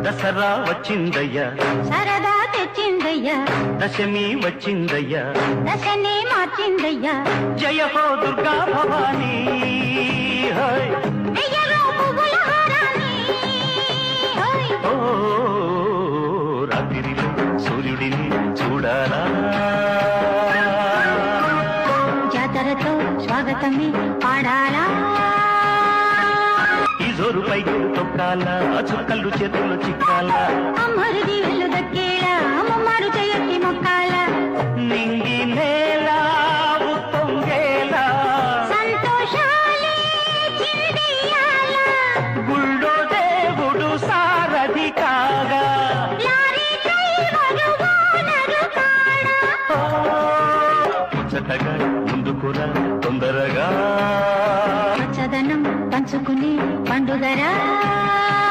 దసరా వచ్చిందయ్యా సరదా తెచ్చిందయ్యా దశమి వచ్చిందయ్యా దశనే మార్చిందయ్యా జయ హో దుర్గా భవానీ హోయ్. వెయ్యలో పువ్వుల హారాన్ని హోయ్. ఓ రాత్రిలో సూర్యుడిని చూడాలా జాతరతో స్వాగతమే పాడాలా ఈ జోరు పైకి తొక్కాలా ఆ చుక్కలు చేతుల్లో చిక్కాలా అమ్మరుది వెళ్ళు దక్కేలా అమ్మమ్మారు చేయొచ్చి మొక్కాలా నింగి నేల ఉప్పొంగేలా సంతోషాలే చిందియాలా గుళ్ళో దేవుడు సారథి కాగా లారీ డ్రైవరు ఓనరు కాడా ఓ, ముచ్చటగా ముందుకురా తొందరగా పచ్చదనం పంచుకుని పండుగరా